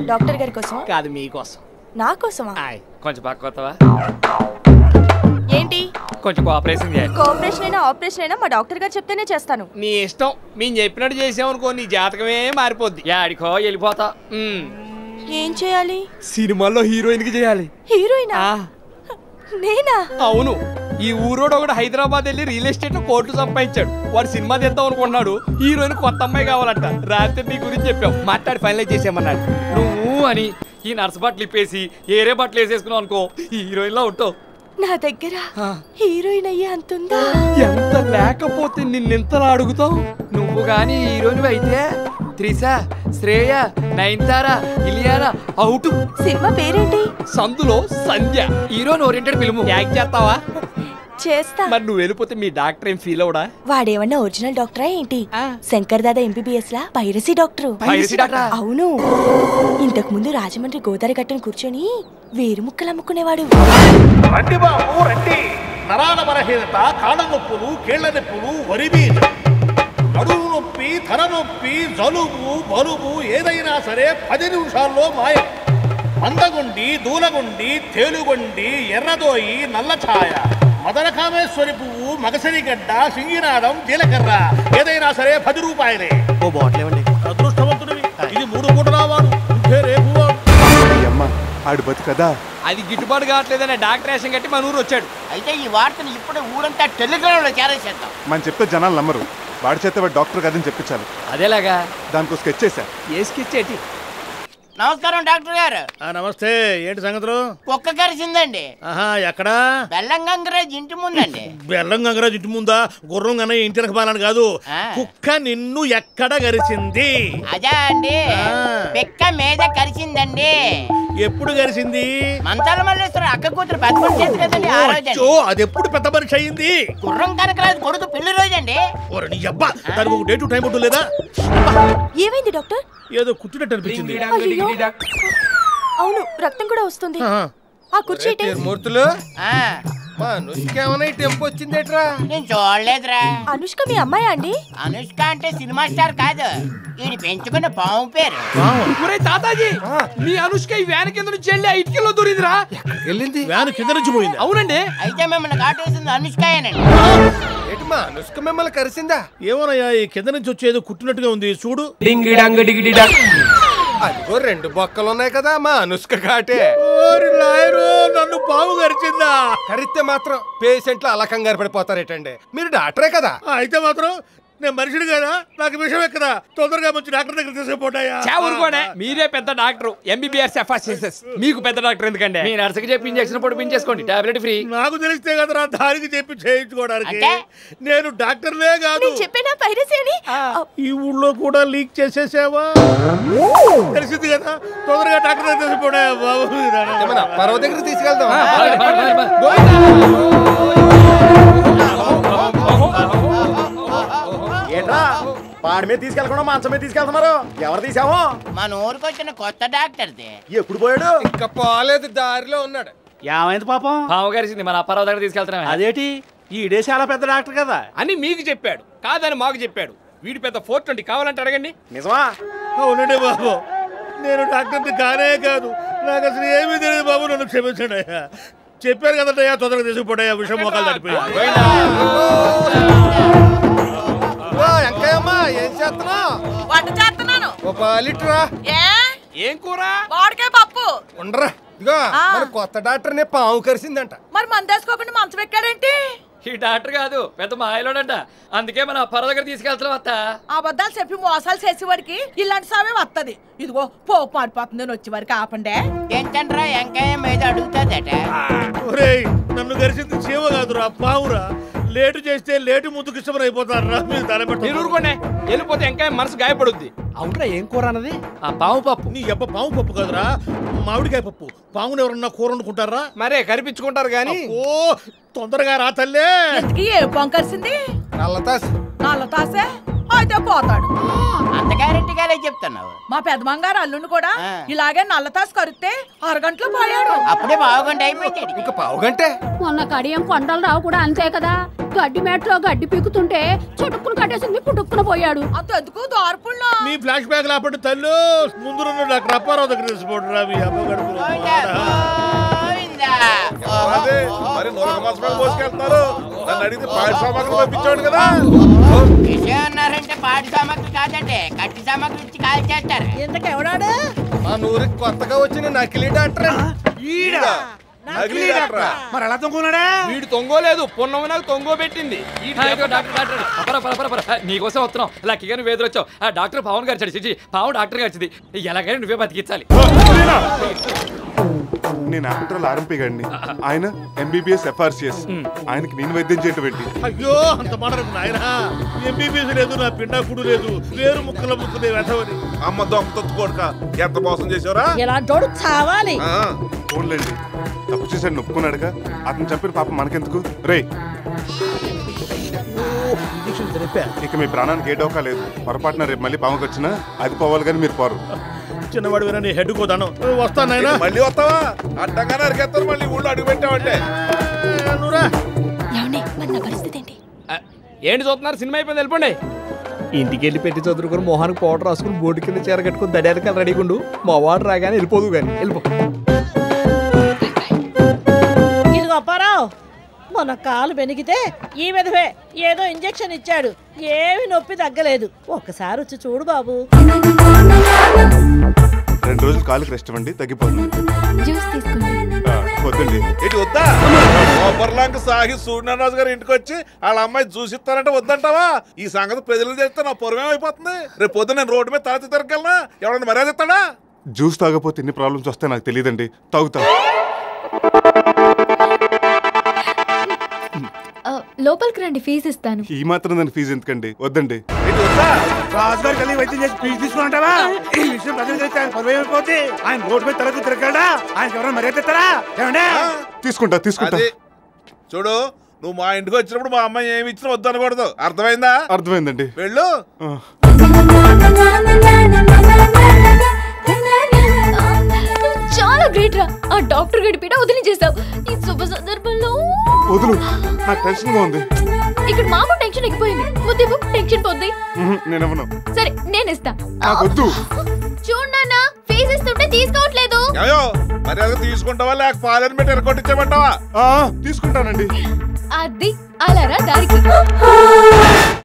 Doctor గారి కోసం కాదు మీకోసం నా కోసమా ఆయ్ కొంచెం పక్క కొత్తవా ఏంటి కొంచెం కోఆపరేషన్ చేయాలి కోఆపరేషన్ అయినా ఆపరేషన్ అయినా మా డాక్టర్ గారు చెప్తేనే చేస్తాను నీ ఇష్టం మేము చెప్పినట్టు చేసామనుకో నీ జాతకమే మారిపోద్ది యాడికో వెళ్ళిపోతా ఉమ్. ఏం చేయాలి సినిమాల్లో హీరోయిన్ కి చేయాలి హీరోయినా ఆ, నేనా అవును ఈ ఊరోడు ఒకడు హైదరాబాద్ వెళ్ళి రియల్ ఎస్టేట్ లో కోట్లు సంపాదించాడు వాడు సినిమా తీద్దాం అనుకుంటున్నాడు హీరోయిన్ కొత్త అమ్మాయి కావాలంట రాత్రి నీ గురించి చెప్పాం మాట్లాడి ఫైనలైజ్ చేసామన్నాడు నువ్వు అని ఈ నర్స్ బట్టలు ఇప్పేసి ఏరే బట్టలు వేసేసుకున్నావు అనుకో హీరోయిన్ లా ఉంటావు నా దగ్గర హీరోయిన్ అయ్యే అంతుందా ఎంత లేకపోతే నిన్నెంతలా అడుగుతావు నువ్వు గాని హీరోయిన్ అయితే త్రిష శ్రేయ నయనతార ఇలియానా అవుట్ సినిమా పేరేంటి సందులో Sandhya heroine oriented film act చేస్తావా చేస్తా మరి నువ్వు వెళ్ళిపోతే మీ డాక్టర్ ఏం ఫీల్ అవడా వాడేమన్నా ఒరిజినల్ డాక్టరా ఏంటి ఆ. శంకర్ దాదా ఎంబీబీఎస్ లా పైరసీ డాక్టర్ పైరసీ డాక్టరా? అవును ఇంతకు ముందు రాజమండ్రి గోదావరి గట్టును కూర్చొని వేరు ముక్కలు అమ్ముకునేవాడు రండి బాబు రండి నరాల బలహీనత కాళ్ళ నొప్పులు కీళ్ల నొప్పులు వరి బీజం నడుము నొప్పి తల నొప్పి జలుబు బలుబు ఏదైనా సరే పది నిమిషాల్లో మాయం మందగుండి దూలగుండి తేలుగొండి ఎర్రదోయి నల్ల ఛాయ మదన కామేశ్వరి పువ్వు మగసిరి గడ్డ సింగినాదం జీలకర్ర ఏదైనా సరే పది రూపాయలే ఓ బాటిల్ ఇవ్వండి అదృష్టవంతుడివి ఇది మూడు పూటల వాడు ఇంకే రేపు వాడు అమ్మ ఆడు బతుకదా అది గిట్టుబాటు కావట్లేదనే డాక్టర్ వేషం కట్టి మన ఊరు వచ్చాడు అయితే ఈ వార్తను ఇప్పుడు ఊరంతా టెలిగ్రామ్ లో చేరేసేద్దాం మనం చెప్తే జనాలు నమ్మరు వాడి చేత వాడు డాక్టర్ కదని చెప్పించాలి అదేలాగా దానికి స్కెచ్ చేశా ఏసుకిచ్చేటి నమస్కారం డాక్టర్ గారు ఆ, నమస్తే ఏంటి సంగతులు కుక్క కరిసిందండి ఆహా ఎక్కడా బెల్లం గంగరాజ్ ఇంటి ముందండి బెల్లం గంగరాజు ఇంటి ముందా గుర్రం గన్న ఇంటి రకబాలని కాదు ఆ. కుక్క నిన్ను ఎక్కడ గరిచింది అదే అండి ఆ. పిక్క మీద కరిసిందండి ఎప్పుడు గరిచింది మంచాల మల్లేశ్వర అక్క కూతురు పెద్ద మనిషి చేతి కదండి ఆ రోజండి అచ్చో, అది ఎప్పుడు పెద్ద మనిషి అయింది గుర్రం కనకరాజు కొడుకు పెళ్లి రోజండి ఓరి నీ అబ్బా దానికి ఒక డేటు టైం ఉంటుంది లేదా ఏమైంది డాక్టర్ ఏదో కుట్టినట్టు అనిపించింది అయ్యో అవును రక్తం కూడా వస్తుంది ఆహా. ఆ కుర్చీ ఇటే. మూర్తులు ఆ, మా నుసుకేమన్నా ఈ టెంపు వచ్చిందేట్రా నేను చూడలేదురా అనుష్క మీ అమ్మాయా అండి అనుష్క అంటే సినిమా స్టార్ కాదు ఈయన పెంచుకున్న పాము పేరు ఒరే తాతాజీ మీ అనుష్క ఈ వ్యాన్ కింద నుంచి వెళ్ళి ఆ ఇటుకల్లో దూరిందిరా వెళ్ళింది వ్యాన్ కింద నుంచి పోయింది అవునండి అయితే మిమ్మల్ని కాటేసింది అనుష్కాయనండి ఏంటి మా అనుష్క మిమ్మల్ని కలిసిందా ఏమోనయ్యా ఈ కింద నుంచి వచ్చేది కుట్టినట్టుగా ఉంది చూడు అదిగో రెండు బొక్కలు ఉన్నాయి కదా మా అనుష్క కాటే ఓరి లాయరు నన్ను పాము గరిచిందా కరిస్తే మాత్రం పేషెంట్లు అలా కంగారు పడిపోతారేటండి మీరు డాక్టరే కదా ఆ, అయితే మాత్రం నేను మనిషిని కదా నాకు విషయం ఎక్కదా తొందరగా మంచి డాక్టర్ దగ్గర తీసుకుపోతాయా ఊరుకోనే మీరే పెద్ద డాక్టర్ ఎంబీబీఎస్ ఎఫ్ఆర్సీఎస్ మీకు పెద్ద డాక్టర్ ఎందుకండి మీ నర్సుకి చెప్పి ఇంజక్షన్ పొడిపించేసుకోండి టాబ్లెట్ ఫ్రీ నాకు తెలిస్తే కదరా దానికి చెప్పి చేయించుకోవడానికి అంటే? నేను డాక్టర్లే కాదు నేను చెప్పేనా పైరసీ అని ఆ, ఈ ఊళ్ళో కూడా లీక్ చేసేసావా తెలిసింది కదా తొందరగా డాక్టర్ దగ్గర తీసుకుపోయా బాబు పర్వ దగ్గర తీసుకెళ్తాం ఏంట్రా పాడి మీద తీసుకెళ్ళకుండా మంచం మీద తీసుకెళ్తున్నారు ఎవరు తీసామో మన ఊరికి వచ్చిన కొత్త డాక్టర్ది ఎప్పుడు పోయాడు ఇంకా పోలేదు దారిలో ఉన్నాడు ఏమైంది పాపం పాము కలిసింది మన అప్పారావు దగ్గర తీసుకెళ్తున్నాం అదేటి ఈడే చాలా పెద్ద డాక్టర్ కదా అని మీకు చెప్పాడు కాదని మాకు చెప్పాడు వీడి పెద్ద ఫోర్ ట్వంటీ కావాలంటే అడగండి నిజమా అవునండి బాబు నేను డాక్టర్ని కానే కాదు నాకు అసలు ఏమీ తెలియదు బాబు నన్ను క్షమించండి అయ్యా చెప్పారు కదయ్యా తొందరగా తీసుకుపోయా విషయం మోకాలు తడిపోయి ఎంకయ్యమ్మా ఏం చేస్తున్నావు వంట చేస్తున్నాను ఒక లీటరా ఏ ఏం కూర మామిడికాయ పప్పు ఉండరా ఇదిగో ఆ. మన కొత్త డాక్టర్నే పాము కరిసిందంట మరి మందేసుకోకుండా మంచం ఎక్కాడేంటి ఈ డాక్టర్ కాదు పెద్ద మాయలోడంట అందుకే మన అప్పారావు దగ్గర తీసుకెళ్తున్నాం అత్త అబద్ధాలు చెప్పి మోసాలు చేసేవాడికి ఇలాంటి సామే వత్తది ఇదిగో పోపు మారిపోతుందని వచ్చేవారికి ఆపండే ఏంటంట్రా ఎంకాయ మీద అడుగుతుందట ఒరేయ్ నన్ను గరిచింది చీమ కాదురా పావురా లేటు చేస్తే లేటు ముందుకు ఇష్టమని అయిపోతారా మీరు మీరు తలపెట్టారు ఊరుకోండి వెళ్ళిపోతే ఇంకా మనసు గాయపడుద్ది అవునరా ఏం కూర అన్నది ఆ పాము పప్పు నీ అబ్బ పాము పప్పు కాదురా మామిడికాయ పప్పు పాముని ఎవరన్నా కూర వండుకుంటారా మరే కరిపించుకుంటారు కానీ ఓ తొందరగా రా తల్లే ఇంతకీ ఏ పొంకరిసింది నల్లతాసి నల్ల తాసే అయితే పోతాడు అంత గ్యారెంటీ భలే చెప్తున్నావు మా పెద్దమంగారు అల్లుండి కూడా ఆ. ఇలాగే నల్లతాసు కరిస్తే అరగంటలో పోయాడు అప్పుడే బాగుండి అయిపోయాడు ఇంకా పావుగంటే మొన్న కడియం కొండలు రావు కూడా అంతే కదా గడ్డి మేట్లో గడ్డి పీకుతుంటే చుట్టుకుని కట్టేసింది పుట్టుక్కున పోయాడు అంత ఎందుకు దోరపుల్లో మీ ఫ్లాష్ బ్యాక్ లేపండి తల్లు ముందు రెండు డాక్టర్ అప్పారావు దగ్గర తీసుకోండి రా మీ అమ్మ గడుపులో గోవిందా, గోవిందా. అదే మరి నూనె మాసం పోసుకెళ్తున్నారు నన్ను అడిగితే పాడి సామాగ్రి పంపించాడు కదా విషయం అన్నారంటే పాడి సామాగ్రి కాదంటే కట్టి సామాగ్రి ఇచ్చి కాల్ చేస్తారు ఇంతకెవడాడు మా నూరికి కొత్తగా వచ్చిన నకిలీ డాక్టర్ ఈడా? నకిలీ డాక్టరా? మరి ఎలా తొంగున్నాడా వీడు తొంగోలేదు పొన్నమ నాకు తొంగో పెట్టింది ఈ డాక్టర్ డాక్టర్ డాక్టర్ పర పర పర పర నీకోసం వస్తున్నాం లక్కీగా నువ్వు ఎదురొచ్చావు ఆ డాక్టర్ పవన్ గారు చడి చిచి పావు డాక్టర్ గారు వచ్చింది ఎలాగైనా నువ్వే బతికించాలి నేను ఆఫ్టర్ ఆర్ఎంపీ గండి ఆయన ఎంబీబీఎస్ ఎఫ్ఆర్సిఎస్ ఆయనకి నేను వైద్యం చేయటం ఏంటి అయ్యో అంత మాటకు నాయన ఎంబీబీఎస్ లేదు నా పిండాకుడు లేదు వేరు ముక్కల ముక్కలే వెతవని అమ్మ దొంగ తొత్తు కొడుక ఎంత మోసం చేసావురా ఇలాంటోడు చావాలి ఆ, ఫోన్లేండి తప్పు చేశాడు నొప్పుకున్నాడుగా అతను చంపిన పాప మనకెందుకు రే ఇక మీ ప్రాణానికి ఏ డోకా లేదు పొరపాటున రేపు మళ్ళీ పాముకి వచ్చినా అది పోవాలి కానీ మీరు పోరు చిన్నవాడు విన నీ హెడ్ కోదాను వస్తాను నాయనా మళ్ళీ వస్తావా అడ్డంగానే అరికేస్తారు మళ్ళీ ఊళ్ళో అడుగు పెట్టావంటే నువ్వురా ఏమండి మరి నా పరిస్థితి ఏంటి ఆ, ఏంటి చూస్తున్నారు సినిమా అయిపోయింది వెళ్ళిపోండి ఇంటికి వెళ్ళి పెట్టి చదువుకుని మొహానికి పౌడర్ రాసుకుని బోర్డు కింద చీర కట్టుకుని దడారికలు రెడీగా ఉండు మా వాడు రాగానే వెళ్ళిపోదు కానీ వెళ్ళిపో ఇదిగో అప్పారావు మొన్న కాలు బెనికితే ఈ విధవే ఏదో ఇంజెక్షన్ ఇచ్చాడు ఏమి నొప్పి తగ్గలేదు ఒక్కసారి వచ్చి చూడు బాబు రెండు రోజులు కాలుకి రెస్ట్ ఇవ్వండి తగ్గిపోతుంది జ్యూస్ తీసుకోండి ఆ, వద్దండి ఏంటి వద్దా ఓపర్లాంక సాగి సూర్యనారాజు గారు ఇంటికి వచ్చి వాళ్ళ అమ్మాయి చూసిస్తానంటే వద్దంటావా ఈ సంగతి ప్రజలు చేస్తే నా పొరమే అయిపోతుంది రేపు పొద్దున నేను రోడ్డు మీద తలెత్తి తిరగలనా ఎవడన్నా మర్యాద ఇస్తాడా జ్యూస్ తాగపోతే ఎన్ని ప్రాబ్లమ్స్ వస్తాయి నాకు తెలియదండి తాగుతా లోపలికి రండి ఫీజు ఇస్తాను ఈ మాత్రం దాని ఫీజు ఎందుకండి వద్దండి ఏంటి వద్దా రాజు గారికి వెళ్ళి వైద్యం చేసి ఫీజు తీసుకుంటావా ఈ విషయం ప్రజలు తెలిస్తే ఆయన పరువు అయిపోతే ఆయన రోడ్డు మీద తలెత్తి తిరగలడా ఆయన ఎవరైనా మర్యాద ఇస్తారా ఏమండే తీసుకుంటా తీసుకుంటా అది చూడు నువ్వు మా ఇంటికి వచ్చినప్పుడు మా అమ్మాయి ఏమి ఇచ్చినా వద్దు అనకూడదు అర్థమైందా అర్థమైందండి వెళ్ళు ఆ, చాలా గ్రేట్ రా ఆ డాక్టర్ గడి పీడ వదిలి చేసావు ఈ శుభ సందర్భంలో వదులు నాకు టెన్షన్ గా ఉంది ఇక్కడ మాకు టెన్షన్ ఎక్కిపోయింది ముద్దు టెన్షన్ పోద్ది ఉహు, నేను ఇవ్వను సరే నేను ఇస్తా నాకు వద్దు చూడు నాన్న ఫీజు ఇస్తుంటే తీసుకోవట్లేదు ఏమో మర్యాద తీసుకుంటావా లేక పాలని పెట్టి ఎరగొట్టించమంటావా ఆ, తీసుకుంటానండి అది అలారా దారికి